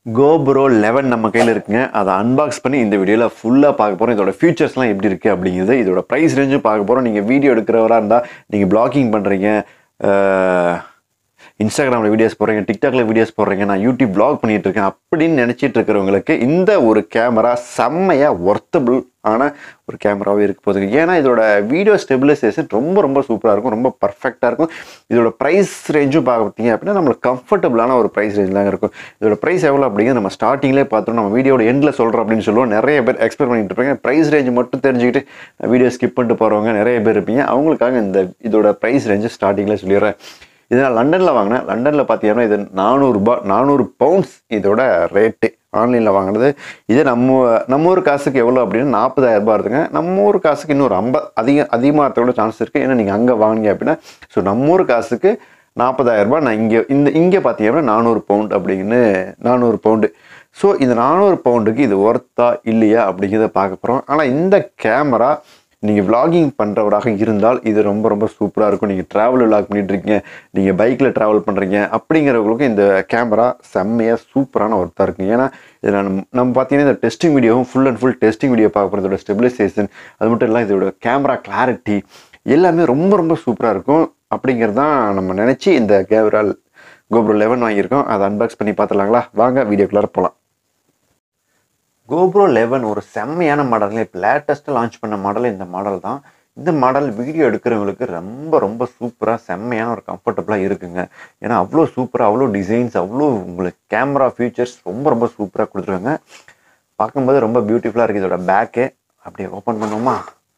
GoPro eleven நம்ம கையில் இருக்குங்க அதை அன்பாக்ஸ் பண்ணி இந்த வீடியோவில் ஃபுல்லாக பார்க்க போகிறோம் இதோட ஃபீச்சர்ஸ்லாம் எப்படி இருக்குது அப்படிங்கிறது இதோட ப்ரைஸ் ரேஞ்சும் பார்க்க போகிறோம் நீங்கள் வீடியோ எடுக்கிறவராக இருந்தால் நீங்கள் பிளாகிங் பண்ணுறீங்க இன்ஸ்டாகிராமில் வீடியோஸ் போடுறீங்க டிக்டாக்ல வீடியோஸ் போடுறீங்க நான் யூடியூப் vlog பண்ணிட்டு இருக்கேன் அப்படின்னு நினச்சிட்டு இருக்கிறவங்களுக்கு இந்த ஒரு கேமரா செம்மையாக ஒர்த்தபிள் ஆன ஒரு கேமராவே இருக்க போகுது ஏன்னா இதோட வீடியோ ஸ்டெபிலைசேஷன் ரொம்ப ரொம்ப சூப்பராக இருக்கும் ரொம்ப பர்ஃபெக்டாக இருக்கும் இதோட ப்ரைஸ் ரேஞ்சும் பார்த்தீங்க அப்படின்னா நம்மளுக்கு கம்ஃபர்டபுளான ஒரு ப்ரைஸ் ரேஞ்ச் தான் இருக்கும் இதோட ப்ரைஸ் எவ்வளோ அப்படிங்கிறது நம்ம ஸ்டார்டிங்லேயே பார்த்தோம் நம்ம வீடியோட எண்டில் சொல்கிறோம் அப்படின்னு சொல்லுவோம் நிறைய பேர் எக்ஸ்பெக்ட் பண்ணிட்டு இருப்பாங்க ப்ரைஸ் ரேஞ்ச் மட்டும் தெரிஞ்சுக்கிட்டு வீடியோ ஸ்கிப் பண்ணிட்டு போகிறவங்க நிறைய பேர் இருப்பீங்க அவங்களுக்காக இந்த இதோட ப்ரைஸ் ரேஞ்சு ஸ்டார்டிங்கில் சொல்லிடுறேன் இது நான் லண்டனில் வாங்கினேன் லண்டனில் பார்த்தீங்கன்னா இது நானூறுரூபா நானூறு பவுண்ட்ஸ் இதோட ரேட்டு ஆன்லைனில் வாங்கினது இது நம்ம நம்ம ஊர் காசுக்கு எவ்வளோ அப்படின்னா நாற்பதாயிரம் ரூபாய் இருக்குங்க நம்ம ஊர் காசுக்கு இன்னொரு ஐம்பது அதிகம் அதிகமாகிறதோட சான்ஸ் இருக்குது ஏன்னா நீங்கள் அங்கே வாங்கினீங்க அப்படின்னா ஸோ நம்ம ஊர் காசுக்கு நாற்பதாயிரம் ரூபாய் நான் இங்கே இந்த இங்கே பார்த்தீங்கன்னா நானூறு பவுண்ட் அப்படின்னு நானூறு பவுண்டு ஸோ இந்த நானூறு பவுண்டுக்கு இது ஒர்த்தா இல்லையா அப்படிங்கிறத பார்க்க போகிறோம் ஆனால் இந்த கேமரா நீங்கள் vlogging பண்ணுறவராக இருந்தால் இது ரொம்ப ரொம்ப சூப்பராக இருக்கும் நீங்கள் ட்ராவல் vlog பண்ணிட்டு இருக்கீங்க நீங்கள் பைக்கில் ட்ராவல் பண்ணுறீங்க அப்படிங்கிறவங்களுக்கு இந்த கேமரா செம்மையாக சூப்பரான ஒர்த்தாக இருக்கும் ஏன்னா இதில் நம்ம நம்ம பார்த்தீங்கன்னா இந்த டெஸ்டிங் வீடியோவும் full and full testing video பார்க்க போகிறோம் இதோட ஸ்டெபிலைசேஷன் அது மட்டும் இல்லை இதோட கேமரா கிளாரிட்டி எல்லாமே ரொம்ப ரொம்ப சூப்பராக இருக்கும் அப்படிங்கிறது தான் நம்ம நினச்சி இந்த கேமரா கோப்ரோ லெவன் வாங்கியிருக்கோம் அதை அன்பாக்ஸ் பண்ணி பார்த்துலாங்களா வாங்க வீடியோக்குள்ளார போகலாம் கோப்ரோ லெவன் ஒரு செம்மையான மாடல் இப்போ லேட்டஸ்ட்டாக லான்ச் பண்ண மாடல் இந்த மாடல் தான் இந்த மாடல் வீடியோ எடுக்கிறவங்களுக்கு ரொம்ப ரொம்ப சூப்பராக செம்மையான ஒரு கம்ஃபர்டபுளாக இருக்குங்க ஏன்னா அவ்வளோ சூப்பராக அவ்வளோ டிசைன்ஸ் அவ்வளோ உங்களுக்கு கேமரா ஃபீச்சர்ஸ் ரொம்ப ரொம்ப சூப்பராக கொடுத்துருக்காங்க பார்க்கும்போது ரொம்ப பியூட்டிஃபுல்லாக இருக்குது இதோட பேக்கு அப்படியே ஓப்பன் பண்ணுவோமா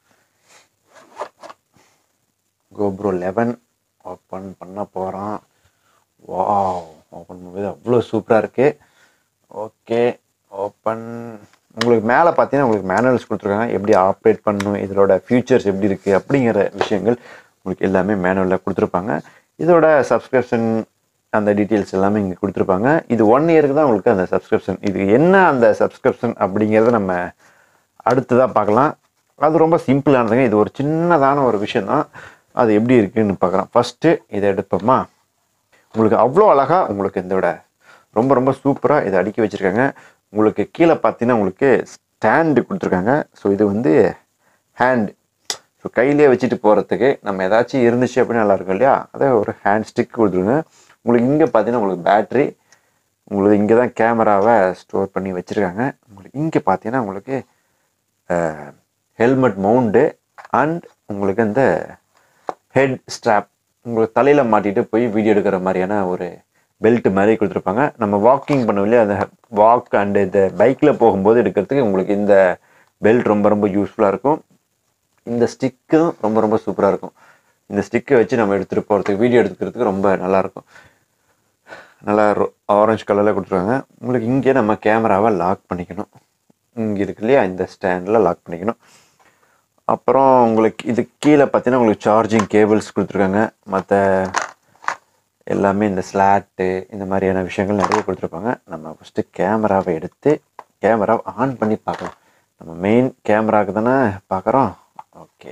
கோப்ரோ லெவன் ஓப்பன் பண்ண போகிறோம் வா ஓப்பன் பண்ணும்போது அவ்வளோ சூப்பராக இருக்குது ஓகே ஓப்பன் உங்களுக்கு மேலே பார்த்தீங்கன்னா உங்களுக்கு மேனுவல்ஸ் கொடுத்துருக்காங்க எப்படி ஆப்ரேட் பண்ணணும் இதோட ஃபியூச்சர்ஸ் எப்படி இருக்குது அப்படிங்கிற விஷயங்கள் உங்களுக்கு எல்லாமே மேனுவலில் கொடுத்துருப்பாங்க இதோட சப்ஸ்கிரிப்ஷன் அந்த டீட்டெயில்ஸ் எல்லாமே இங்கே கொடுத்துருப்பாங்க இது ஒன் இயருக்கு தான் உங்களுக்கு அந்த சப்ஸ்கிரிப்ஷன் இது என்ன அந்த சப்ஸ்கிரிப்ஷன் அப்படிங்கிறத நம்ம அடுத்ததாக பார்க்கலாம் அது ரொம்ப சிம்பிளானதுங்க இது ஒரு சின்னதான ஒரு விஷயம் தான் அது எப்படி இருக்குன்னு பார்க்குறோம் ஃபஸ்ட்டு இதை எடுப்போமா உங்களுக்கு அவ்வளோ அழகாக உங்களுக்கு இதோட ரொம்ப ரொம்ப சூப்பராக இதை அடுக்கி வச்சுருக்காங்க உங்களுக்கு கீழே பார்த்தீங்கன்னா உங்களுக்கு ஸ்டாண்டு கொடுத்துருக்காங்க ஸோ இது வந்து ஹேண்ட் ஸோ கையிலே வச்சுட்டு போகிறதுக்கு நம்ம ஏதாச்சும் இருந்துச்சு அப்படின்னு நல்லா இருக்கும் இல்லையா அதே ஒரு ஹேண்ட் ஸ்டிக் கொடுத்துருங்க உங்களுக்கு இங்கே பார்த்தீங்கன்னா உங்களுக்கு பேட்ரி உங்களுக்கு இங்கே தான் கேமராவை ஸ்டோர் பண்ணி வச்சுருக்காங்க உங்களுக்கு இங்கே பார்த்தீங்கன்னா உங்களுக்கு ஹெல்மெட் மவுண்டு அண்ட் உங்களுக்கு அந்த ஹெட் ஸ்ட்ராப் உங்களுக்கு தலையில் மாட்டிட்டு போய் வீடியோ எடுக்கிற மாதிரியான ஒரு பெல்ட் மாதிரி கொடுத்துருப்பாங்க நம்ம வாக்கிங் பண்ணுவோம் இல்லையா அந்த வாக் அண்டு இந்த பைக்கில் போகும்போது எடுக்கிறதுக்கு உங்களுக்கு இந்த பெல்ட் ரொம்ப ரொம்ப யூஸ்ஃபுல்லாக இருக்கும் இந்த ஸ்டிக்கும் ரொம்ப ரொம்ப சூப்பராக இருக்கும் இந்த ஸ்டிக்கை வச்சு நம்ம எடுத்துகிட்டு போகிறதுக்கு வீடியோ எடுத்துக்கிறதுக்கு ரொம்ப நல்லாயிருக்கும் நல்லா ஆரஞ்சு கலரில் கொடுத்துருவாங்க உங்களுக்கு இங்கே நம்ம கேமராவை லாக் பண்ணிக்கணும் இங்கே இருக்கு இல்லையா இந்த ஸ்டாண்டில் லாக் பண்ணிக்கணும் அப்புறம் உங்களுக்கு இது கீழே பார்த்தீங்கன்னா உங்களுக்கு சார்ஜிங் கேபிள்ஸ் கொடுத்துருக்காங்க மற்ற எல்லாமே இந்த ஸ்லாட்டு இந்த மாதிரியான விஷயங்கள் நிறைய கொடுத்துருப்பாங்க நம்ம ஃபஸ்ட்டு கேமராவை எடுத்து கேமராவை ஆன் பண்ணி பார்க்கலாம் நம்ம மெயின் கேமராவுக்கு தானே பார்க்குறோம் ஓகே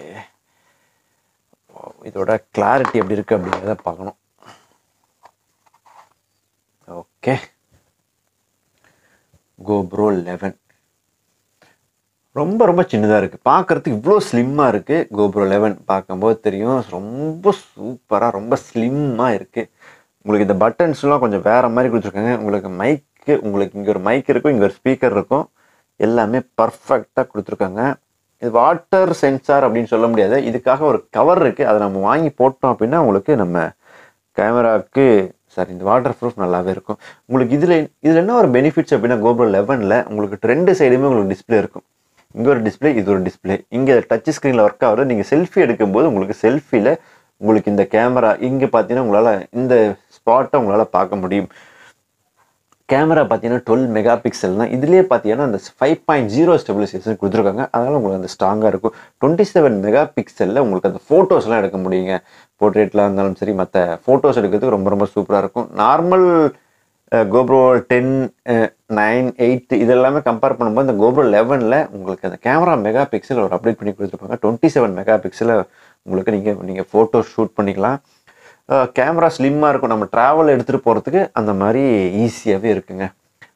இதோட கிளாரிட்டி எப்படி இருக்குது அப்படிங்கிறத பார்க்கணும் ஓகே கோப்ரோ லெவன் ரொம்ப ரொம்ப சின்னதாக இருக்குது பார்க்குறதுக்கு இவ்வளோ ஸ்லிம்மாக இருக்குது கோப்ரோ லெவன் பார்க்கும்போது தெரியும் ரொம்ப சூப்பராக ரொம்ப ஸ்லிம்மாக இருக்குது உங்களுக்கு இந்த பட்டன்ஸ்லாம் கொஞ்சம் வேறு மாதிரி கொடுத்துருக்காங்க உங்களுக்கு மைக்கு உங்களுக்கு இங்கே ஒரு மைக் இருக்கும் இங்கே ஒரு ஸ்பீக்கர் இருக்கும் எல்லாமே பர்ஃபெக்டாக கொடுத்துருக்காங்க இது வாட்டர் சென்சார் அப்படின்னு சொல்ல முடியாது இதுக்காக ஒரு கவர் இருக்குது அதை நம்ம வாங்கி போட்டோம் அப்படின்னா உங்களுக்கு நம்ம கேமராவுக்கு சாரி இந்த வாட்டர் ப்ரூஃப் நல்லாவே இருக்கும் உங்களுக்கு இதில் இதில் என்ன ஒரு பெனிஃபிட்ஸ் அப்படின்னா கோப்ரோ லெவனில் உங்களுக்கு ரெண்டு சைடுமே உங்களுக்கு டிஸ்பிளே இருக்கும் இங்கே ஒரு டிஸ்பிளே இது ஒரு டிஸ்பிளே இங்கே டச் ஸ்க்ரீனில் ஒர்க் ஆகுது நீங்கள் செல்ஃபி எடுக்கும்போது உங்களுக்கு செல்ஃபியில் உங்களுக்கு இந்த கேமரா இங்கே பார்த்தீங்கன்னா உங்களால் இந்த ஸ்பாட்டை உங்களால் பார்க்க முடியும் கேமரா பார்த்தீங்கன்னா டுவெல் மெகா பிக்சல் தான் இதுலேயே பார்த்தீங்கன்னா அந்த ஃபைவ் பாயிண்ட் ஜீரோ ஸ்டெபிலைசேஷன் கொடுத்துருக்காங்க அதனால் உங்களுக்கு அந்த ஸ்ட்ராங்காக இருக்கும் டுவெண்ட்டி செவன் மெகா பிக்சலில் உங்களுக்கு அந்த ஃபோட்டோஸ்லாம் எடுக்க முடியுங்க போர்ட்ரேட்லாம் இருந்தாலும் சரி மற்ற ஃபோட்டோஸ் எடுக்கிறதுக்கு ரொம்ப ரொம்ப சூப்பராக இருக்கும் normal GoPro ten nine eight இதெல்லாமே கம்பேர் பண்ணும்போது இந்த கோப்ரோ லெவனில் உங்களுக்கு அந்த கேமரா மெகா பிக்சல் ஒரு அப்டேட் பண்ணி கொடுத்துருப்பாங்க டுவெண்ட்டி செவன் மெகா பிக்சலில் உங்களுக்கு நீங்கள் நீங்கள் ஃபோட்டோ ஷூட் பண்ணிக்கலாம் கேமரா ஸ்லிம்மாக இருக்கும் நம்ம ட்ராவல் எடுத்துகிட்டு போகிறதுக்கு அந்த மாதிரி ஈஸியாகவே இருக்குங்க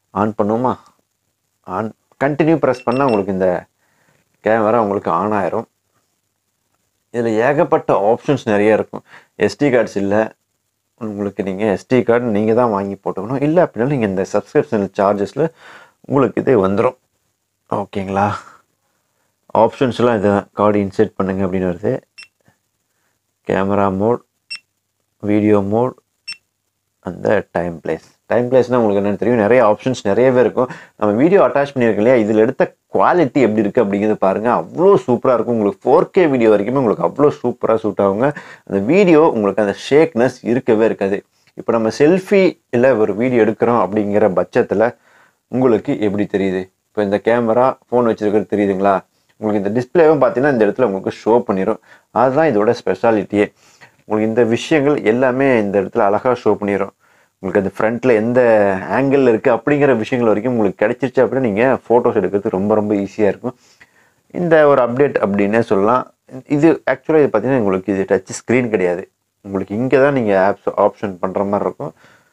ஆன் பண்ணுவோமா ஆன் கண்டினியூ ப்ரெஸ் பண்ணால் உங்களுக்கு இந்த கேமரா உங்களுக்கு ஆன் ஆயிரும் இதில் ஏகப்பட்ட ஆப்ஷன்ஸ் நிறைய இருக்கும் எஸ்டி கார்ட்ஸ் இல்லை உங்களுக்கு நீங்கள் எஸ்டி கார்டு நீங்கள் தான் வாங்கி போட்டுக்கணும் இல்லை அப்படின்னாலும் நீங்கள் இந்த சப்ஸ்கிரிப்ஷன் சார்ஜஸில் உங்களுக்கு இது வந்துடும் ஓகேங்களா ஆப்ஷன்ஸ்லாம் இது கார்டு இன்செர்ட் பண்ணுங்க அப்படின்னு வருது கேமரா மோட் வீடியோ மோட் அந்த டைம் பிளேஸ் டைம் பிளேஸ்னால் உங்களுக்கு என்னென்னு தெரியும் நிறைய ஆப்ஷன்ஸ் நிறையவே இருக்கும் நம்ம வீடியோ அட்டாச் பண்ணியிருக்கோம் இல்லையா இதில் எடுத்த குவாலிட்டி எப்படி இருக்குது அப்படிங்கிறது பாருங்கள் அவ்வளோ சூப்பராக இருக்கும் உங்களுக்கு ஃபோர் கே வீடியோ வரைக்குமே உங்களுக்கு அவ்வளோ சூப்பராக சூட் ஆகுங்க அந்த வீடியோ உங்களுக்கு அந்த ஷேக்னஸ் இருக்கவே இருக்காது இப்போ நம்ம செல்ஃபி இல்லை ஒரு வீடியோ எடுக்கிறோம் அப்படிங்கிற பட்சத்தில் உங்களுக்கு எப்படி தெரியுது இப்போ இந்த கேமரா ஃபோன் வச்சிருக்கிறது தெரியுதுங்களா உங்களுக்கு இந்த டிஸ்பிளேவும் பார்த்தீங்கன்னா இந்த இடத்துல உங்களுக்கு ஷோ பண்ணிடும் அதுதான் இதோட ஸ்பெஷாலிட்டியே உங்களுக்கு இந்த விஷயங்கள் எல்லாமே இந்த இடத்துல அழகாக ஷோ பண்ணிடும் உங்களுக்கு அந்த ஃப்ரண்ட்டில் எந்த ஆங்கிளில் இருக்குது அப்படிங்கிற விஷயங்கள் வரைக்கும் உங்களுக்கு கிடைச்சிருச்சு அப்படின்னா நீங்கள் ஃபோட்டோஸ் எடுக்கிறது ரொம்ப ரொம்ப ஈஸியாக இருக்கும் இந்த ஒரு அப்டேட் அப்படின்னே சொல்லலாம் இது ஆக்சுவலாக இது பார்த்தீங்கன்னா உங்களுக்கு இது டச் ஸ்க்ரீன் கிடையாது உங்களுக்கு இங்கே தான் நீங்கள் ஆப்ஸ் ஆப்ஷன் பண்ணுற மாதிரி இருக்கும்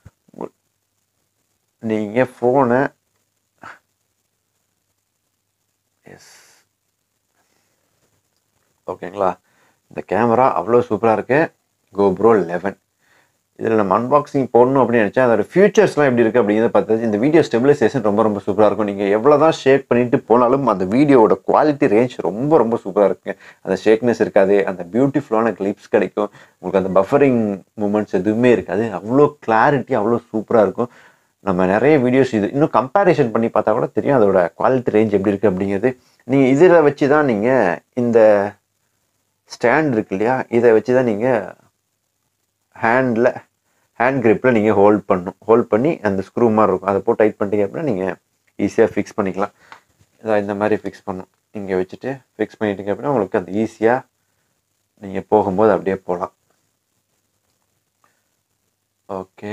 நீங்கள் ஃபோனை எஸ் ஓகேங்களா இந்த கேமரா அவ்வளோ சூப்பராக இருக்கு கோப்ரோ லெவன் இதில் நம்ம அன்பாக்சிங் போடணும் அப்படின்னு நினச்சேன் அதோட ஃபியூச்சர்ஸ்லாம் எப்படி இருக்குது அப்படிங்கிறத பார்த்து இந்த வீடியோ ஸ்டெபிலைசேஷன் ரொம்ப ரொம்ப சூப்பராக இருக்கும் நீங்கள் எவ்வளோ தான் ஷேக் பண்ணிட்டு போனாலும் அந்த வீடியோவோட குவாலிட்டி ரேஞ்ச் ரொம்ப ரொம்ப சூப்பராக இருக்குங்க அந்த ஷேக்னஸ் இருக்காது அந்த பியூட்டிஃபுல்லான கிளிப்ஸ் கிடைக்கும் உங்களுக்கு அந்த பஃபரிங் மூமெண்ட்ஸ் எதுவுமே இருக்காது அவ்வளோ கிளாரிட்டி அவ்வளோ சூப்பராக இருக்கும் நம்ம நிறைய வீடியோஸ் இது இன்னும் கம்பேரிஷன் பண்ணி பார்த்தா கூட தெரியும் அதோட குவாலிட்டி ரேஞ்ச் எப்படி இருக்குது அப்படிங்கிறது நீங்கள் இதில் வச்சு தான் நீங்கள் இந்த ஸ்டாண்ட் இருக்கு இல்லையா இதை வச்சு தான் நீங்கள் ஹேண்டில் ஹேண்ட் கிரிப்பில் நீங்கள் ஹோல்ட் பண்ணணும் ஹோல்ட் பண்ணி அந்த ஸ்க்ரூ மாதிரி இருக்கும் அதை போட்டு டைட் பண்ணிட்டீங்க அப்படின்னா நீங்கள் ஈஸியாக ஃபிக்ஸ் பண்ணிக்கலாம் இதை இந்த மாதிரி ஃபிக்ஸ் பண்ணும் இங்கே வச்சுட்டு ஃபிக்ஸ் பண்ணிட்டீங்க அப்படின்னா உங்களுக்கு அந்த ஈஸியாக நீங்கள் போகும்போது அப்படியே போகலாம் ஓகே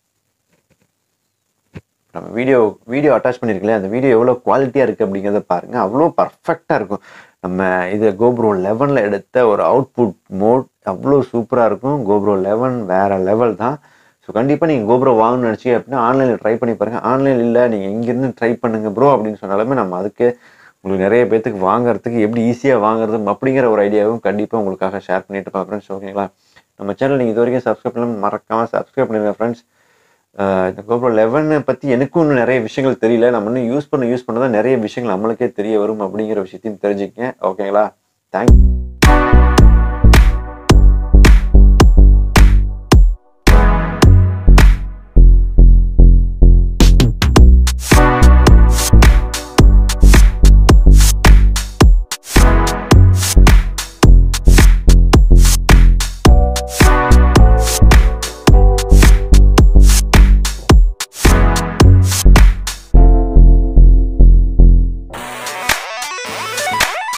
நம்ம வீடியோ வீடியோ அட்டாச் பண்ணியிருக்கல அந்த வீடியோ எவ்வளோ குவாலிட்டியாக இருக்குது அப்படிங்கிறத பாருங்கள் அவ்வளோ பர்ஃபெக்டாக இருக்கும் நம்ம இது கோப்ரோ லெவனில் எடுத்த ஒரு அவுட்புட் மோட் அவ்வளோ சூப்பராக இருக்கும் கோப்ரோ லெவன் வேறு லெவல் தான் ஸோ கண்டிப்பாக நீங்கள் கோப்ரோ வாங்கணும்னு நினச்சிங்க அப்படின்னா ஆன்லைனில் ட்ரை பண்ணி பாருங்கள் ஆன்லைன் இல்லை நீங்கள் இங்கேருந்து ட்ரை பண்ணுங்க ப்ரோ அப்படின்னு சொன்னாலுமே நம்ம அதுக்கு உங்களுக்கு நிறைய பேர்த்துக்கு வாங்குறதுக்கு எப்படி ஈஸியாக வாங்குறது அப்படிங்கிற ஒரு ஐடியாவும் கண்டிப்பாக உங்களுக்காக ஷேர் பண்ணிட்டு இருப்பேன் ஃப்ரெண்ட்ஸ் ஓகேங்களா நம்ம சேனல் நீங்கள் இது வரைக்கும் சப்ஸ்கிரைப் பண்ணலாம் மறக்காமல் சப்ஸ்கிரைப் பண்ணிடுங்க ஃப்ரெண்ட்ஸ் இந்த கோப்ரோ லெவனை பற்றி எனக்கும் இன்னும் நிறைய விஷயங்கள் தெரியல நம்ம இன்னும் யூஸ் பண்ண யூஸ் பண்ண தான் நிறைய விஷயங்கள் நம்மளுக்கே தெரிய வரும் அப்படிங்கிற விஷயத்தையும் தெரிஞ்சுக்கங்க ஓகேங்களா தேங்க்